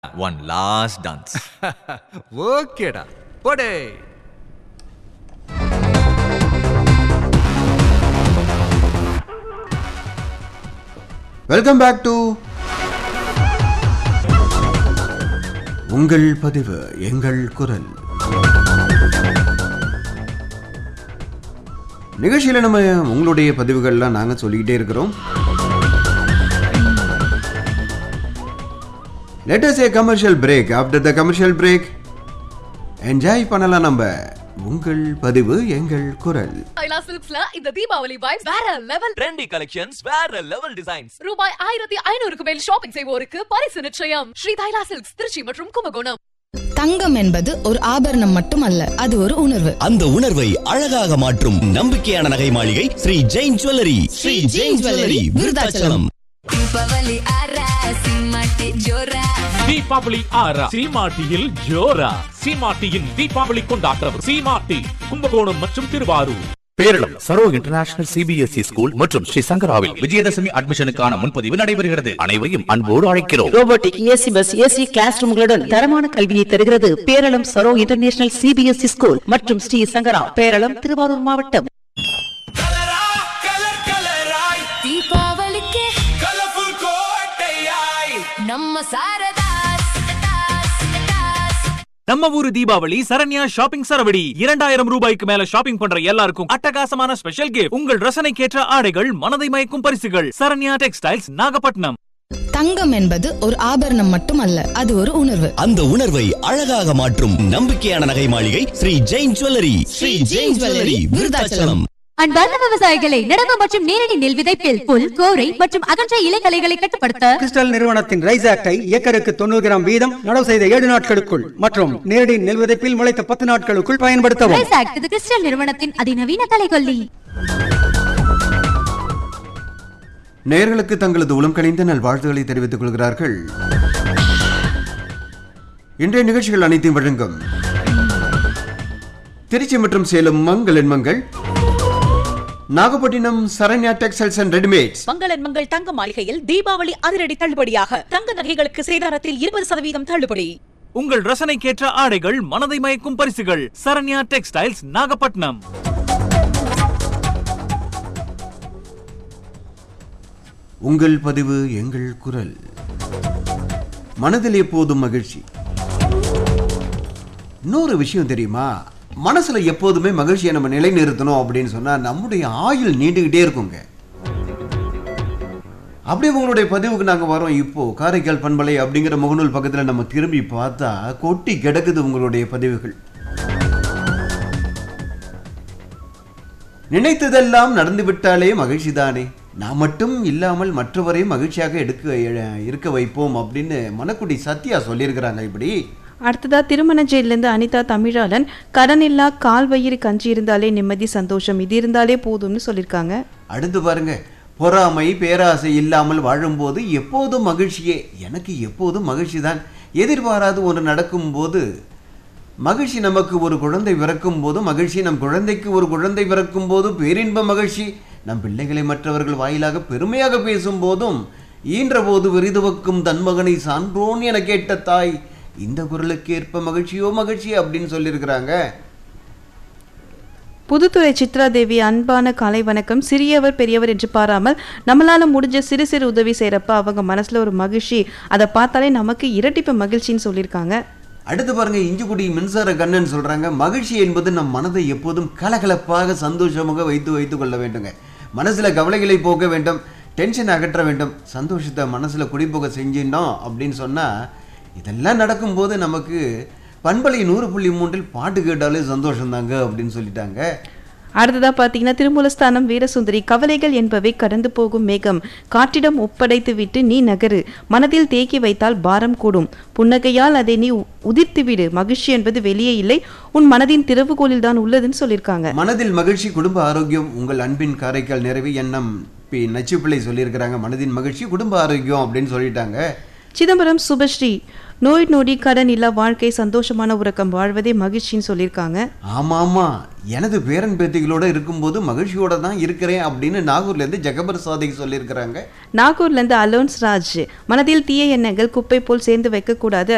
One last dance. ஓகேடா போடே welcome back to உங்கள் பதிவு எங்கள் குரல் நிகழ்ச்சியில் நம்ம உங்களுடைய பதிவுகள்லாம் நாங்கள் சொல்லிக்கிட்டே இருக்கிறோம் let us a commercial break after the commercial break enjoy பண்ணலாம் நம்ம உங்கள் பதிவு எங்கள் குரல் தைலா சில்க்ஸ்ல இந்த தீபாவளி வைப்ஸ் வேற லெவல் trendy collections வேற level designs ரூபாய் ஆயிரத்தி ஐநூறுக்கு மேல் ஷாப்பிங் செய்வோருக்கு பரிசு நிச்சயம் ஸ்ரீ தைலா சில்க்ஸ் திருச்சி மற்றும் கும்பகோணம் தங்கம் என்பது ஒரு ஆபரணம் மட்டுமல்ல அது ஒரு உணர்வு அந்த உணர்வை அழகாக மாற்றும் நம்பிக்கையான நகை மாளிகை ஸ்ரீ ஜெயின் ஜுவல்லரி ஸ்ரீ ஜெயின் ஜுவல்லரி விருதாச்சலம் ದೀಪಾವಳಿ ಆರ ಸಿಂಹಕ್ಕೆ ಜೋರ தீபாவளி ஆறா சீமாட்டியில் ஜோரா சீமாட்டியின் தீபாவளி கொண்டாட்டம் சீமாட்டி கும்பகோணம் மற்றும் Thiruvarur Peralam Saro international CBSE school மற்றும் ஸ்ரீ சங்கராவில் விஜயதசமி அட்மிஷனுக்கான முன்பதிவு நடைபெறுகிறது அனைவரையும் அன்போடு அழைக்கிறோம் robotic AC bus AC class ரூம்களுடன் தரமான கல்வியை தருகிறது Peralam Saro international CBSE school மற்றும் ஸ்ரீ சங்கரா பேரளம் திருவாரூர் மாவட்டம் ದೀಪಾವಳಿಗೆ colorful கோட்டையாய் ನಮ್ಮ ಸಾರದಾಸ್ நம்ம ஊரு தீபாவளி சரண்யா ஷாப்பிங் சரவடி இரண்டாயிரம் ரூபாய்க்கு மேல ஷாப்பிங் பண்ற எல்லாருக்கும் அட்டகாசமான ஸ்பெஷல் கிஃப்ட் உங்கள் ரசனைக்கேற்ற ஆடைகள் மனதை மயக்கும் பரிசுகள் சரண்யா டெக்ஸ்டைல்ஸ் நாகப்பட்டினம் தங்கம் என்பது ஒரு ஆபரணம் மட்டுமல்ல அது ஒரு உணர்வு அந்த உணர்வை அழகாக மாற்றும் நம்பிக்கையான நகை மாளிகை ஸ்ரீ ஜெயின் ஜுவல்லரி ஸ்ரீ ஜெயின் ஜுவல்லரி விருதாச்சலம் அன்பார்ந்த விவசாயிகளை நடவு மற்றும் நேரடி நெல் விதைப்பில் புல் கோரை மற்றும் அகன்ற இலைகளைகளை கட்டுப்படுத்த கிறிஸ்டல் நிறுவனத்தின் ரைஸ் ஆக்டை ஏக்கருக்கு தொண்ணூறு கிராம் வீதம் நடவு செய்த ஏழு நாட்களுக்குள் மற்றும் நேரடி நெல் விதைப்பில் முளைத்த பத்து நாட்களுக்குள் பயன்படுத்தவும் ரைஸ் ஆக்ட் இது கிறிஸ்டல் நிறுவனத்தின் அதிநவீன கலைகொல்லி நேர்களுக்கு தங்களது உளம் கணிந்த நல்வாழ்த்துக்களை தெரிவித்துக் கொள்கிறார்கள் இன்றைய நிகழ்ச்சிகள் அனைத்தையும் வழங்கும் திருச்சி மற்றும் Salem Mangal Mangal Nagapattinam Saranya textiles and readymades மங்களன் மங்கள் தங்க மாளிகையில் தீபாவளி அதிரடி தள்ளுபடியாக தங்க நகைகளுக்கு சேதாரத்தில் இருபது சதவீதம் தள்ளுபடி உங்கள் ரசனைக்கேற்ற ஆடைகள் மனதை மயக்கும் பரிசுகள் சரண்யா டெக்ஸ்டைல்ஸ் நாகப்பட்டினம் உங்கள் பதிவு எங்கள் குரல் மனதில் எப்போதும் மகிழ்ச்சி இன்னொரு விஷயம் தெரியுமா மனசுல எப்போதுமே மகிழ்ச்சியை நம்ம நிலைநிறுத்தணும் அப்படின்னு சொன்னா நம்முடைய ஆயுள் நீண்டுகிட்டே இருக்குங்க அப்படியே உங்களுடைய பதிவுக்கு நாங்க வரோம் இப்போ காரைக்கால் பண்பலை அப்படிங்கிற முகநூல் பக்கத்துல நம்ம திரும்பி பார்த்தா கொட்டி கிடக்குது உங்களுடைய பதிவுகள் நினைத்ததெல்லாம் நடந்து விட்டாலே மகிழ்ச்சி தானே நான் மட்டும் இல்லாமல் மற்றவரையும் மகிழ்ச்சியாக எடுக்க இருக்க வைப்போம் அப்படின்னு மணக்குடி சத்யா சொல்லியிருக்கிறாங்க இப்படி அடுத்ததா திருமண ஜெயிலிருந்து அனிதா தமிழாளன் கடனில்லா கால் வயிறு கஞ்சி இருந்தாலே நிம்மதி சந்தோஷம் இது இருந்தாலே போதும்னு சொல்லியிருக்காங்க அடுத்து பாருங்க பொறாமை பேராசை இல்லாமல் வாழும்போது எப்போதும் மகிழ்ச்சியே எனக்கு எப்போதும் மகிழ்ச்சி தான் எதிர்பாராது ஒன்று நடக்கும்போது மகிழ்ச்சி நமக்கு ஒரு குழந்தை பிறக்கும் போது மகிழ்ச்சி நம் குழந்தைக்கு ஒரு குழந்தை பிறக்கும் போது பேரின்ப மகிழ்ச்சி நம் பிள்ளைகளை மற்றவர்கள் வாயிலாக பெருமையாக பேசும் போதும் ஈன்ற போது விரிதுவக்கும் தன் மகனை சான்றோன் என கேட்ட தாய் இந்த குரலுக்கு ஏற்ப மகிழ்ச்சியோ மகிழ்ச்சி அப்படின்னு சொல்லியிருக்கிறாங்க புதுத்துறை சித்ரா தேவி அன்பான காலை வணக்கம் சிறியவர் பெரியவர் என்று பாராமல் நம்மளால முடிஞ்ச சிறு சிறு உதவி செய்யறப்ப அவங்க மனசுல ஒரு மகிழ்ச்சி அதை பார்த்தாலே நமக்கு இரட்டிப்பு மகிழ்ச்சின்னு சொல்லியிருக்காங்க அடுத்து பாருங்க இஞ்சிக்குடி மின்சார கண்ணன் சொல்றாங்க மகிழ்ச்சி என்பது நம் மனதை எப்போதும் கலகலப்பாக சந்தோஷமாக வைத்து வைத்துக் கொள்ள வேண்டுங்க மனசுல கவலைகளை போக்க வேண்டும் டென்ஷன் அகற்ற வேண்டும் சந்தோஷத்தை மனசுல குடிபோக செஞ்சினோம் அப்படின்னு சொன்னா இதெல்லாம் நடக்கும்போது நமக்கு பண்பலை நூறு புள்ளி மூன்றில் பாட்டு கேட்டாலே சந்தோஷம் தாங்க அப்படின்னு சொல்லிட்டாங்க அடுத்ததா பார்த்தீங்கன்னா திருமூலஸ்தானம் வீரசுந்தரி கவலைகள் என்பவை கடந்து போகும் மேகம் காற்றிடம் ஒப்படைத்து விட்டு நீ நகரு மனதில் தேக்கி வைத்தால் பாரம் கூடும் புன்னகையால் அதை நீ உ- உதிர்த்து விடு மகிழ்ச்சி என்பது வெளியே இல்லை உன் மனதின் திறவுகோலில் தான் உள்ளதுன்னு சொல்லியிருக்காங்க மனதில் மகிழ்ச்சி குடும்ப ஆரோக்கியம் உங்கள் அன்பின் காரைக்கால் நிறைவு எண்ணம் பி நச்சுப்பிள்ளை சொல்லியிருக்கிறாங்க மனதின் மகிழ்ச்சி குடும்ப ஆரோக்கியம் அப்படின்னு சொல்லிட்டாங்க சிதம்பரம் சுபஸ்ரீ நோய் நொடி கடன் இல்லா வாழ்க்கை சந்தோஷமான உறக்கம் வாழ்வதே மகிழ்ச்சின்னு சொல்லியிருக்காங்க ஆமா ஆமா எனது பேரன் பேத்திகளோட இருக்கும்போது மகிழ்ச்சியோட தான் இருக்கிறேன் அப்படின்னு நாகூர்ல இருந்து ஜெகபர் சாதிக்கு சொல்லியிருக்கிறாங்க நாகூர்ல இருந்து அலோன்ஸ் ராஜ் மனதில் தீய எண்ணங்கள் குப்பை போல் சேர்ந்து வைக்கக்கூடாது